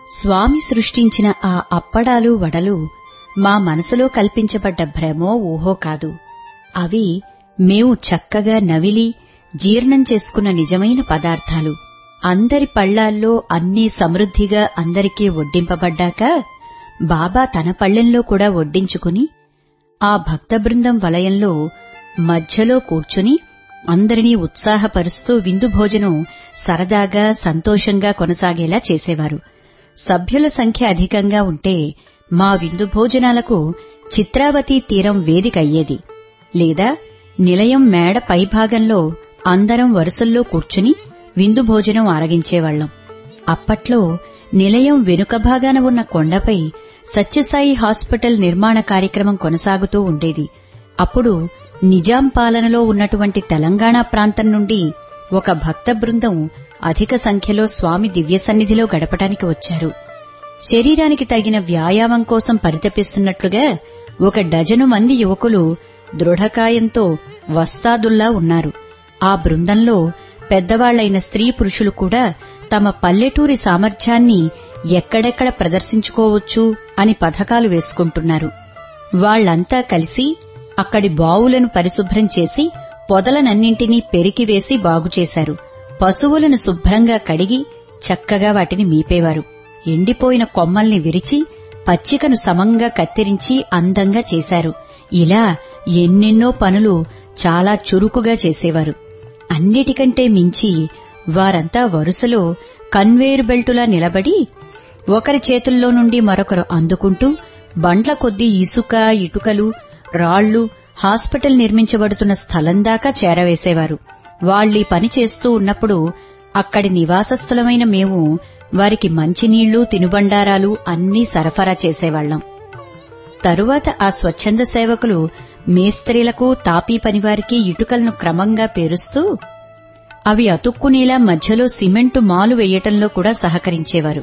స్వామి సృష్టించిన ఆ అప్పడాలు వడలు మా మనసులో కల్పించబడ్డ భ్రమో ఊహో కాదు అవి మేము చక్కగా నవిలి జీర్ణం చేసుకున్న నిజమైన పదార్థాలు అందరి పళ్లాల్లో అన్నీ సమృద్ధిగా అందరికీ వడ్డింపబడ్డాక బాబా తన పళ్ళెంలో కూడా వడ్డించుకుని ఆ భక్త బృందం వలయంలో మధ్యలో కూర్చుని అందరినీ ఉత్సాహపరుస్తూ విందు భోజనం సరదాగా సంతోషంగా కొనసాగేలా చేసేవారు సభ్యుల సంఖ్య అధికంగా ఉంటే మా విందు భోజనాలకు చిత్రావతి తీరం వేదిక అయ్యేది లేదా నిలయం మేడ పైభాగంలో అందరం వరుసల్లో కూర్చుని విందు భోజనం ఆరగించేవాళ్లం అప్పట్లో నిలయం వెనుక భాగాన ఉన్న కొండపై సత్యసాయి హాస్పిటల్ నిర్మాణ కార్యక్రమం కొనసాగుతూ ఉండేది అప్పుడు నిజాం పాలనలో ఉన్నటువంటి తెలంగాణ ప్రాంతం నుండి ఒక భక్త బృందం అధిక సంఖ్యలో స్వామి దివ్య సన్నిధిలో గడపటానికి వచ్చారు శరీరానికి తగిన వ్యాయామం కోసం పరితపిస్తున్నట్లుగా ఒక డజను మంది యువకులు దృఢకాయంతో వస్తాదుల్లా ఉన్నారు ఆ బృందంలో పెద్దవాళ్లైన స్త్రీ పురుషులు కూడా తమ పల్లెటూరి సామర్థ్యాన్ని ఎక్కడెక్కడ ప్రదర్శించుకోవచ్చు అని పథకాలు వేసుకుంటున్నారు వాళ్లంతా కలిసి అక్కడి బావులను పరిశుభ్రం చేసి పొదలనన్నింటినీ పెరికివేసి బాగుచేశారు పశువులను శుభ్రంగా కడిగి చక్కగా వాటిని మీపేవారు ఎండిపోయిన కొమ్మల్ని విరిచి పచ్చికను సమంగా కత్తిరించి అందంగా చేశారు ఇలా ఎన్నెన్నో పనులు చాలా చురుకుగా చేసేవారు అన్నిటికంటే మించి వారంతా వరుసలో కన్వేరు బెల్టులా నిలబడి ఒకరి చేతుల్లో నుండి మరొకరు అందుకుంటూ బండ్ల కొద్దీ ఇసుక ఇటుకలు రాళ్లు హాస్పిటల్ నిర్మించబడుతున్న స్థలం దాకా చేరవేసేవారు వాళ్ళీ పని చేస్తూ ఉన్నప్పుడు అక్కడి నివాసస్థులమైన మేము వారికి మంచినీళ్లు తినుబండారాలు అన్నీ సరఫరా చేసేవాళ్లం తరువాత ఆ స్వచ్ఛంద సేవకులు మేస్త్రీలకు తాపీ పనివారికి ఇటుకలను క్రమంగా పేరుస్తూ అవి అతుక్కునేలా మధ్యలో సిమెంటు మాలు వేయటంలో కూడా సహకరించేవారు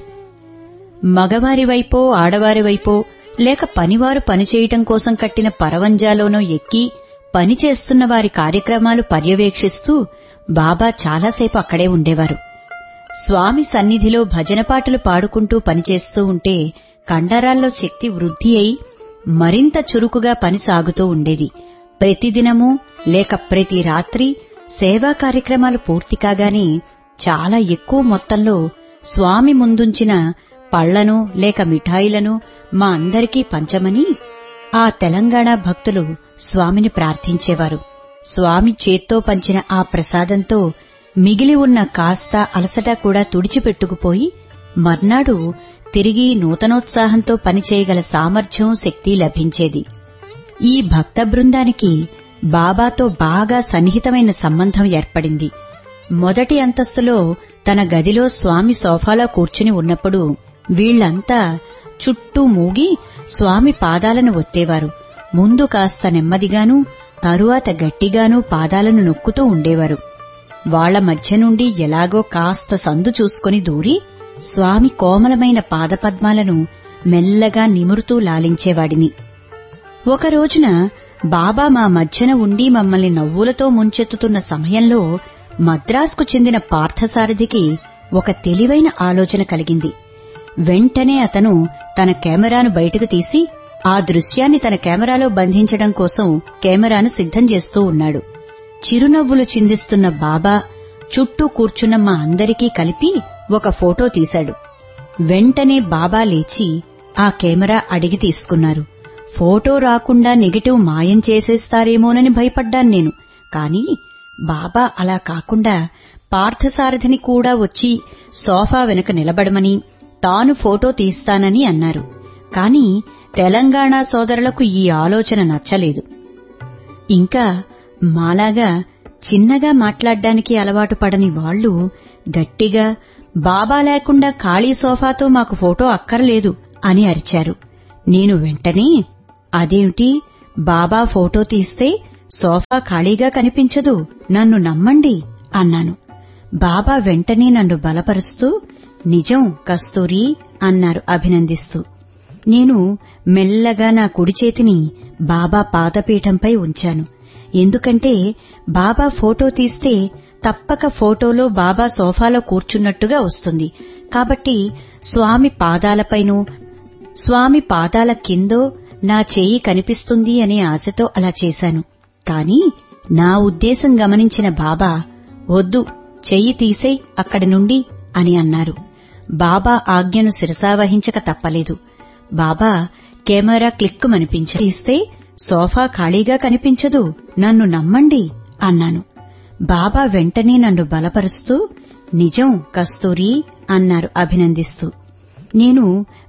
మగవారి వైపో ఆడవారి వైపో లేక పనివారు పనిచేయటం కోసం కట్టిన పరవంజాలోనో ఎక్కి పనిచేస్తున్న వారి కార్యక్రమాలు పర్యవేక్షిస్తూ బాబా చాలాసేపు అక్కడే ఉండేవారు స్వామి సన్నిధిలో భజన పాటలు పాడుకుంటూ పనిచేస్తూ ఉంటే కండరాల్లో శక్తి వృద్ధి అయి మరింత చురుకుగా పని సాగుతూ ఉండేది ప్రతిదినము లేక ప్రతి రాత్రి సేవా కార్యక్రమాలు పూర్తి కాగానే చాలా ఎక్కువ మొత్తంలో స్వామి ముందుంచిన పళ్లను లేక మిఠాయిలను మా అందరికీ పంచమని ఆ తెలంగాణ భక్తులు స్వామిని ప్రార్థించేవారు స్వామి చేత్తో పంచిన ఆ ప్రసాదంతో మిగిలి ఉన్న కాస్త అలసట కూడా తుడిచిపెట్టుకుపోయి మర్నాడు తిరిగి నూతనోత్సాహంతో పనిచేయగల సామర్థ్యం శక్తి లభించేది ఈ భక్త బృందానికి బాబాతో బాగా సన్నిహితమైన సంబంధం ఏర్పడింది మొదటి అంతస్తులో తన గదిలో స్వామి సోఫాలో కూర్చుని ఉన్నప్పుడు వీళ్లంతా చుట్టూ మూగి స్వామి పాదాలను ఒత్తేవారు ముందు కాస్త నెమ్మదిగానూ తరువాత గట్టిగానూ పాదాలను నొక్కుతూ ఉండేవారు వాళ్ల మధ్య నుండి ఎలాగో కాస్త సందు చూసుకుని దూరి స్వామి కోమలమైన పాదపద్మాలను మెల్లగా నిమురుతూ లాలించేవాడిని ఒక రోజున బాబా మా మధ్యన ఉండి మమ్మల్ని నవ్వులతో ముంచెత్తుతున్న సమయంలో మద్రాసుకు చెందిన పార్థసారథికి ఒక తెలివైన ఆలోచన కలిగింది వెంటనే అతను తన కెమెరాను బయటకు తీసి ఆ దృశ్యాన్ని తన కెమెరాలో బంధించడం కోసం కెమెరాను సిద్ధం చేస్తూ ఉన్నాడు చిరునవ్వులు చిందిస్తున్న బాబా చుట్టూ కూర్చున్న మా అందరికీ కలిపి ఒక ఫోటో తీశాడు వెంటనే బాబా లేచి ఆ కెమెరా అడిగి తీసుకున్నారు ఫోటో రాకుండా నెగిటివ్ మాయం చేసేస్తారేమోనని భయపడ్డాను నేను కాని బాబా అలా కాకుండా పార్థసారథిని కూడా వచ్చి సోఫా వెనుక నిలబడమని తాను ఫోటో తీస్తానని అన్నారు కాని తెలంగాణ సోదరులకు ఈ ఆలోచన నచ్చలేదు ఇంకా మాలాగా చిన్నగా మాట్లాడ్డానికి అలవాటు పడని వాళ్లు గట్టిగా బాబా లేకుండా ఖాళీ సోఫాతో మాకు ఫోటో అక్కర్లేదు అని అరిచారు నేను వెంటనే అదేమిటి బాబా ఫోటో తీస్తే సోఫా ఖాళీగా కనిపించదు నన్ను నమ్మండి అన్నాను బాబా వెంటనే నన్ను బలపరుస్తూ నిజం కస్తూరి అన్నారు అభినందిస్తూ నేను మెల్లగా నా కుడి చేతిని బాబా పాదపీఠంపై ఉంచాను ఎందుకంటే బాబా ఫోటో తీస్తే తప్పక ఫోటోలో బాబా సోఫాలో కూర్చున్నట్టుగా వస్తుంది కాబట్టి స్వామి పాదాలపైనో స్వామి పాదాల కిందో నా చేయి కనిపిస్తుంది అనే ఆశతో అలా చేశాను కాని నా ఉద్దేశం గమనించిన బాబా వద్దు చెయ్యి తీసేయ్ అక్కడి నుండి అని అన్నారు బాబా ఆజ్ఞను శిరసావహించక తప్పలేదు బాబా కెమెరా క్లిక్కుమనిపించ తీస్తే సోఫా ఖాళీగా కనిపించదు నన్ను నమ్మండి అన్నాను బాబా వెంటనే నన్ను బలపరుస్తూ నిజం కస్తూరి అన్నారు అభినందిస్తూ నేను